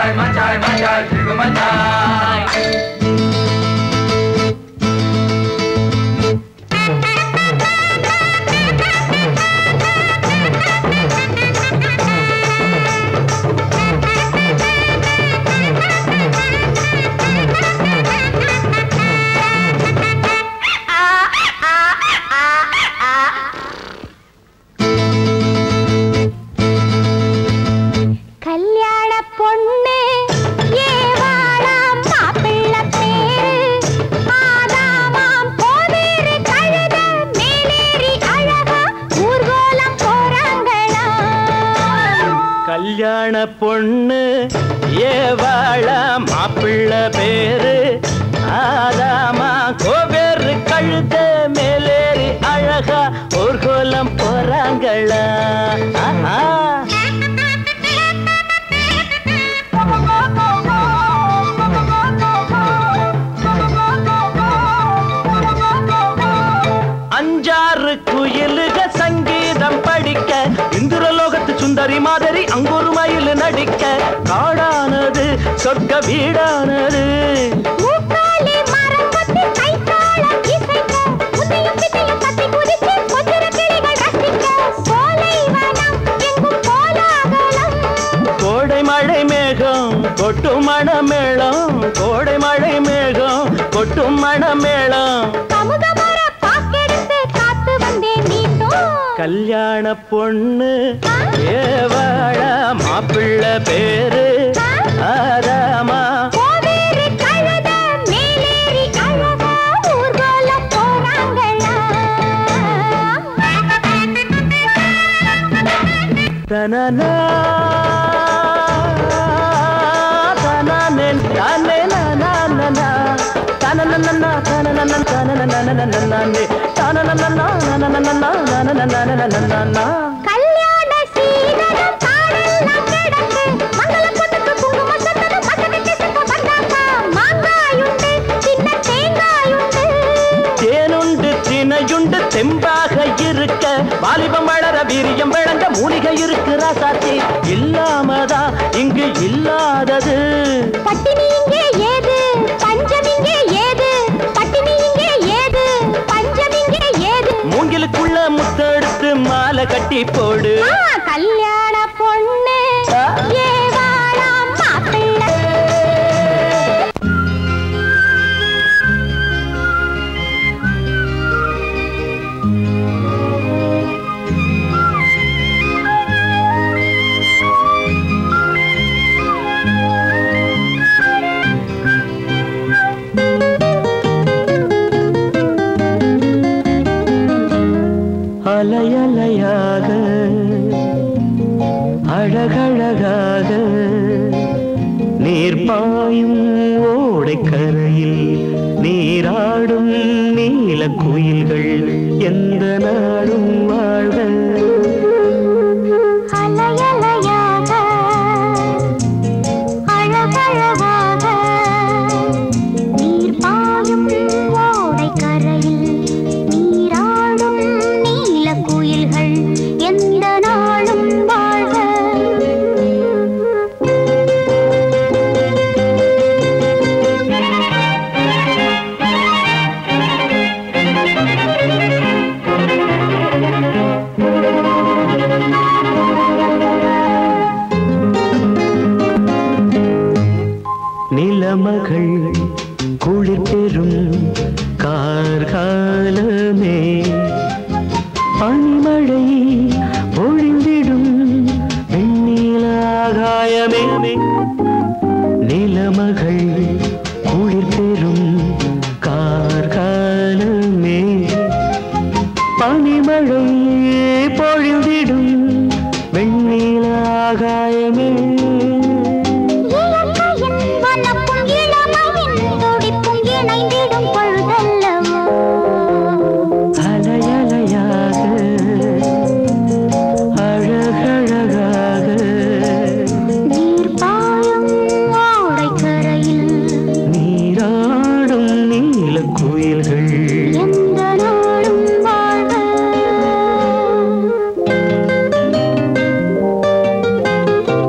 மச்சாய் மச்சாய் மச்சாய் சிகு மச்சாய் கல்யாண பொண்ணு ஏவாளாம் மாப்பிள்ளை பேரு ஆதாமாம் கோவேறு கழுத மேலேறி அழகா ஊர்கோலம் போறாங்களாம் கல்யாண பொண்ணு ஏவாழ மாப்பிள்ளை பேரு ஆதாமா கோவேறு கழுத மேலேறி அழகா ஊர்கோலம் போறாங்களா ஆஹா. அஞ்சாறு குயிலுக சங்கீதம் படிக்க இந்திரலோகத்து சுந்தரி மாதிரி அங்கொரு மயில் நடிக்க காடானது சொர்க்க வீடானது மூக்காலே மரம் கொத்தி கைத்தாளம் இசைக்க முத்தையும் பித்தையும் கத்தி குதிச்சு கொஞ்சிற கிளிகள் ரசிக்க சோலைவனம் எங்கும் கோலாகலம் கோடை மழை மேகம் கொட்டும் மணமேளம் கோடை மழை மேகம் கொட்டும் மணமேளம் கமுகமர பாக்கெடுத்து காத்து வந்தேன் மீண்டும் கல்யாண பொண்ணு ஏவாழ மாப்பிள்ளை பேரு ஆதாமா கோவேறு கழுத மேலேறி அழகா ஊர்கோலம் போறாங்களா தனனா தனனே தானே நானா தனனனனா தனனனன தனனனனனனனனே தனனனனா நனனனனா நனனனனனனனனா கல்யாண சீதனம் தாழெல்லாம் கிடக்கு மங்கள பொண்ணுக்கு குங்கும சந்தனம் மகனுக்கு சிக்க வந்தாக்கா மாங்காயுண்டு சின்ன தேங்காயுண்டு தேனுண்டு தினையுண்டு தெம்பாக இருக்க வாலிபம் வளர வீரியம் விளங்க மூலிகை இருக்கிற சாத்தி இல்லாமதான் இங்கு இல்லாதது பட்டினி இங்கே ஏது பஞ்சம் இங்கே ஏது பட்டினி இங்கே ஏது பஞ்சம் இங்கே ஏது மூங்கிலுக்குள்ள முத்தெடுத்து மாலை கட்டி போடு ஆ, கல்யாண பொண்ணு ஏவாளாம் மாப்பிள்ளை அலையலையாக அழகழகாக நீர் பாயும் ஓடைக்கரையில் நீராடும் நீல குயில்கள் எந்த நாடும் வாழ்க அலையலையாக அழகழகாக நீர் பாயும் ஓடைக்கரையில் நீராடும் நீல குயில்கள் எந்த நாளும் வாழ்க நிலமகள் குளிர் பெறும் கார்காலமே பனிமழை பொழிந்திடும் வெண்ணிலாகாயமே நிலமகள் குளிர் பெறும் கார்காலமே பனிமழை பொழிந்திடும் வெண்ணிலாகாயமே இயற்கையின் வனப்பும் இளமையின் துடிப்பும் இணைந்திடும் பொழுதல்லவோ அலையலையாக அழகழகாக நீர் பாயும் ஓடைக்கரையில் நீராடும் நீல குயில்கள் எந்த நாளும் வாழ்க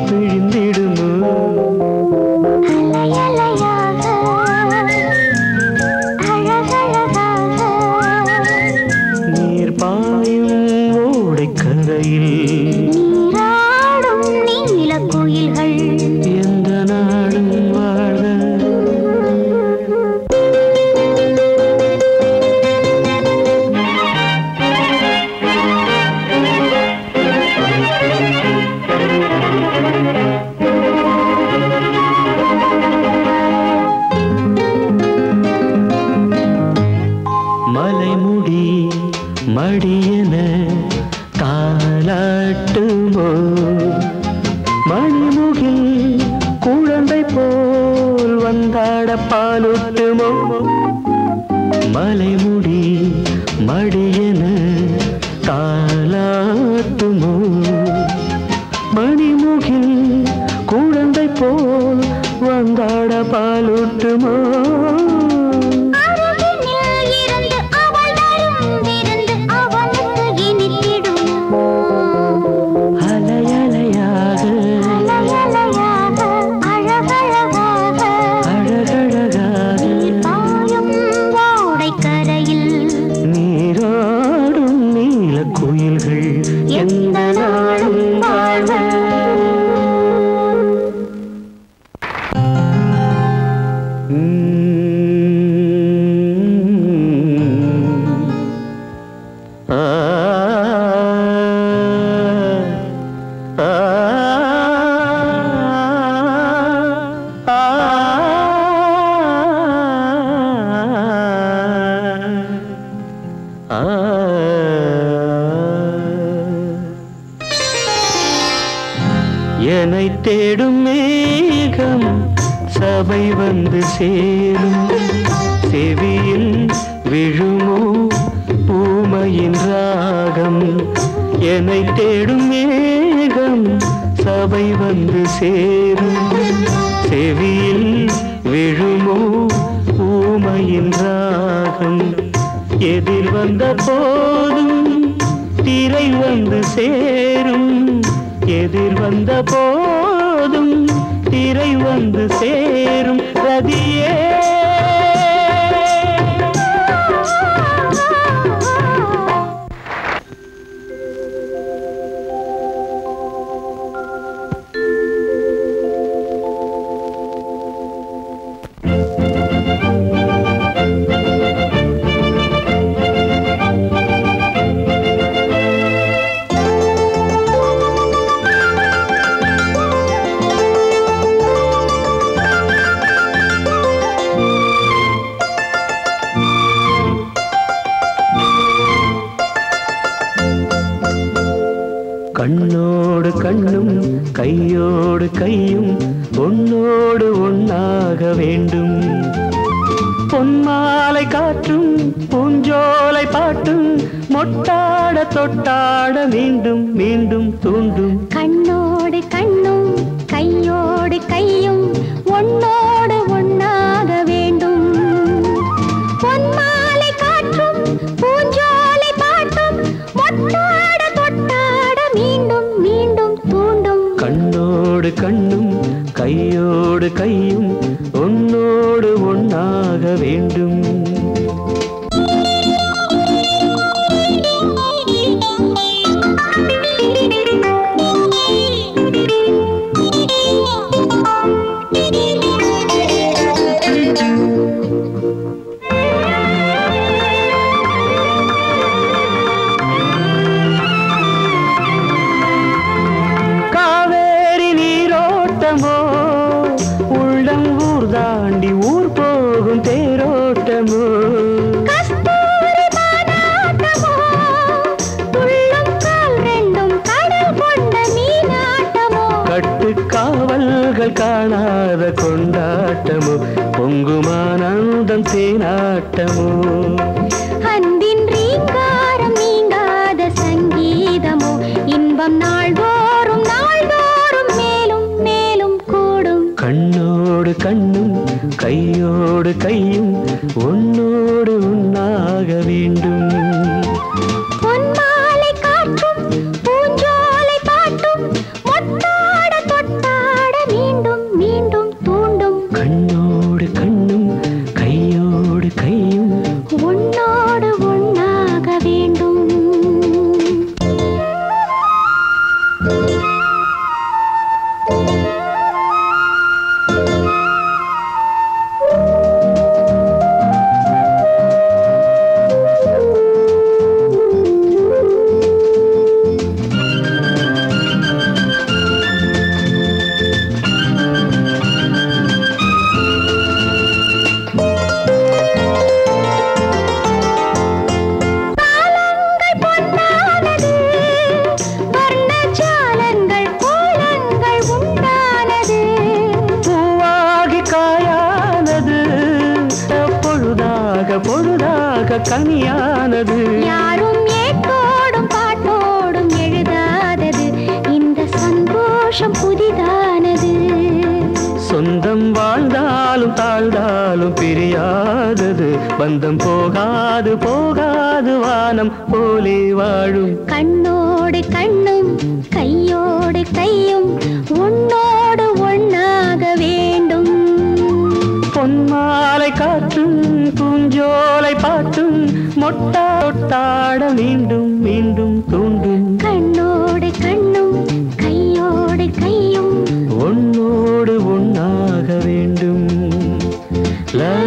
பிழிந்திடுமோ அலையலையாக அழகழகாக நீர் பாயும் ஓடைக்கரையில் நீராடும் நீலக்குயில்கள் எந்த நாடும் வாழ்க மலைமுடி மடியென தாலாட்டுமோ மணிமுகில் குழந்தை போல் வந்தாட பாலூட்டுமோ மலைமுடி மடியென தாலாட்டுமோ மணிமுகில் குழந்தை போல் வந்தாட பாலூட்டுமோ அருகினில் இருந்து அவள் தரும் விருந்து அவனுக்கு இனித்திடுமோ அலையலையாக அலையலையாக அழகழகாக அழகழகாக பாயும் ஓடைக்கரையில் நீராடும் நீல குயில்கள் எந்த நாளும் வாழ்க ஆ ஆ ஆ என்னை தேடும் மேகம் சபை வந்து சேரும் செவியில் விழுமோ பூமையின் ராகம் என்னை தேடும் மேகம் சபை வந்து சேரும் செவியில் விழுமோ பூமையின் ராகம் எதிர் வந்த போதும் திரை வந்து சேரும் எதிர் வந்த போதும் திரை வந்து சேரும் ரதியே கண்ணோடு கண்ணும் கையோடு கையும் ஒன்னோடு ஒன்னாக வேண்டும் பொன்மாலை காற்றும் பூஞ்சோலை பாட்டும் மொட்டாட தொட்டாட மீண்டும் மீண்டும் தூண்டும் கண்ணோடு கண்ணும் கையோடு கையும் ஒன்னோடு ஒன்னாக வேண்டும் பொன்மாலை காற்றும் பூஞ்சோலை பாட்டும் மொட்டாட தொட்டாட மீண்டும் மீண்டும் தூண்டும் கண்ணோடு கண்ணும் கையோடு கையும் ஒன்னோடு ஒன்னாக வேண்டும் காவேரி நீரோட்டமோ உள்ளம் ஊர் தாண்டி ஊர் போகும் தேரோட்டமோ கஸ்தூரி மானாட்டமோ உள்ளம் கால் ரெண்டும் கடல் கொண்ட மீனாட்டமோ கட்டுக்காவல்கள் காணாத கொண்டாட்டமோ பொங்குமானந்தம் தேனாட்டமோ அன்பின் ரீங்காரம் நீங்காத சங்கீதமோ இன்பம் நாள்தோறும் நாள்தோறும் மேலும் மேலும் கூடும் கண்ணோடு கண்ணும் கையோடு கையும் ஒன்னோடு ஒன்னாக வேண்டும் பொன்மாலை காற்றும் பூஞ்சோலை பாட்டும் மொட்டாட தொட்டாட சொர்க்க கனியானது யாரும் ஏட்டோடும் பாட்டோடும் எழுதாதது இந்த சந்தோஷம் புதிதானது சொந்தம் வாழ்ந்தாலும் தாழ்ந்தாலும் பிரியாதது பந்தம் போகாது போகாது வானம் போலே வாழும் கண்ணோடு கண்ணும் கையோடு கையும் உன்னோடு ஒண்ணாக வேண்டும் பொன்மாலை காற்றும் பூஞ்சோலை பாட்டும் மொட்டா ஒட்டாட மீண்டும் மீண்டும் தூண்டும் கண்ணோடு கண்ணும் கையோடு கையும் உன்னோடு ஒன்னாக வேண்டும் லா